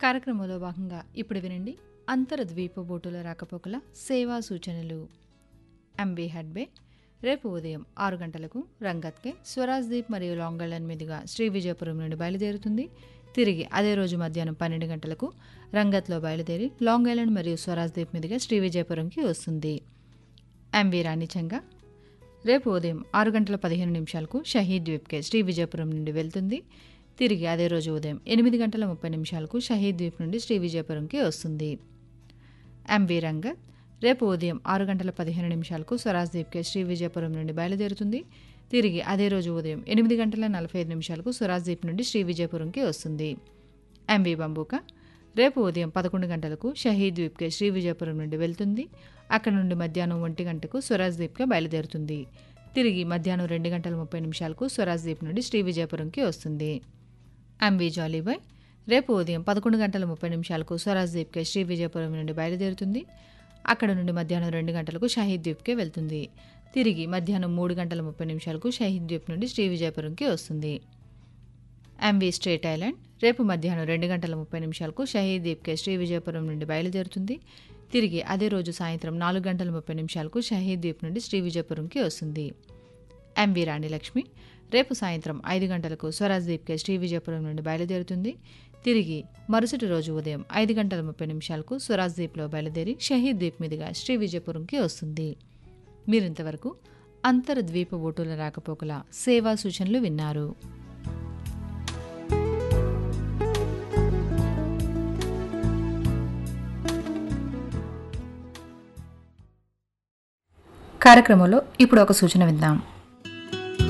కార్యక్రమంలో భాగంగా ఇప్పుడు వినండి అంతర్ద్వీప బోటుల రాకపోకల సేవా సూచనలు ఎంబీ హెడ్బే రేపు ఉదయం ఆరు గంటలకు రంగత్కే స్వరాజ్ దీప్ మరియు లాంగ్ ఐలాండ్ మీదుగా శ్రీ విజయపురం నుండి బయలుదేరుతుంది తిరిగి అదే రోజు మధ్యాహ్నం పన్నెండు గంటలకు రంగత్లో బయలుదేరి లాంగ్ ఐలాండ్ మరియు స్వరాజ్ దీప్ మీదుగా శ్రీ విజయపురంకి వస్తుంది ఎంవి రాణిచంగా రేపు ఉదయం ఆరు గంటల పదిహేను నిమిషాలకు షహీద్ ద్వీప్కే శ్రీ విజయపురం నుండి వెళ్తుంది తిరిగి అదే రోజు ఉదయం ఎనిమిది గంటల ముప్పై నిమిషాలకు షహీద్ ద్వీప్ నుండి శ్రీ విజయపురంకి వస్తుంది ఎంవి రంగత్ రేపు ఉదయం ఆరు గంటల పదిహేను నిమిషాలకు స్వరాజ్ ద్వీప్కే శ్రీ విజయపురం నుండి బయలుదేరుతుంది తిరిగి అదే రోజు ఉదయం ఎనిమిది గంటల నలభై ఐదు నిమిషాలకు స్వరాజ్ ద్వీప్ నుండి శ్రీ విజయపురంకి వస్తుంది ఎంవి బంబూక రేపు ఉదయం పదకొండు గంటలకు షహీద్ ద్వీప్కే శ్రీ విజయపురం నుండి వెళ్తుంది అక్కడ నుండి మధ్యాహ్నం ఒంటి గంటకు స్వరాజ్ ద్వీప్కే బయలుదేరుతుంది తిరిగి మధ్యాహ్నం రెండు గంటల ముప్పై నిమిషాలకు స్వరాజ్ ద్వీప్ నుండి శ్రీ విజయపురంకి వస్తుంది ఎంవి జాలీబాయ్ రేపు ఉదయం పదకొండు గంటల ముప్పై నిమిషాలకు స్వరాజ్ ద్వీప్కే శ్రీ విజయపురం నుండి బయలుదేరుతుంది అక్కడ నుండి మధ్యాహ్నం రెండు గంటలకు షహీద్ ద్వీప్కే వెళ్తుంది తిరిగి మధ్యాహ్నం మూడు గంటల ముప్పై నిమిషాలకు షహీద్ ద్వీప్ నుండి శ్రీ విజయపురంకి వస్తుంది ఎంవి స్ట్రేట్ ఐలాండ్ రేపు మధ్యాహ్నం రెండు గంటల ముప్పై నిమిషాలకు షహీద్ ద్వీప్కే శ్రీ విజయపురం నుండి బయలుదేరుతుంది తిరిగి అదే రోజు సాయంత్రం నాలుగు గంటల ముప్పై నిమిషాలకు షహీద్ ద్వీప్ నుండి శ్రీ విజయపురంకి వస్తుంది ఎంవి రాణి లక్ష్మి రేపు సాయంత్రం ఐదు గంటలకు స్వరాజ్ ద్వీప్కే శ్రీ విజయపురం నుండి బయలుదేరుతుంది తిరిగి మరుసటి రోజు ఉదయం ఐదు గంటల ముప్పై నిమిషాలకు స్వరాజ్ ద్వీప్లో బయలుదేరి షహీద్ ద్వీప్ మీదుగా శ్రీ విజయపురంకి వస్తుంది మీరింతవరకు అంతర్ద్వీప ఓటుల రాకపోకల సేవా సూచనలు విన్నారు కార్యక్రమంలో ఇప్పుడు ఒక సూచన విందాం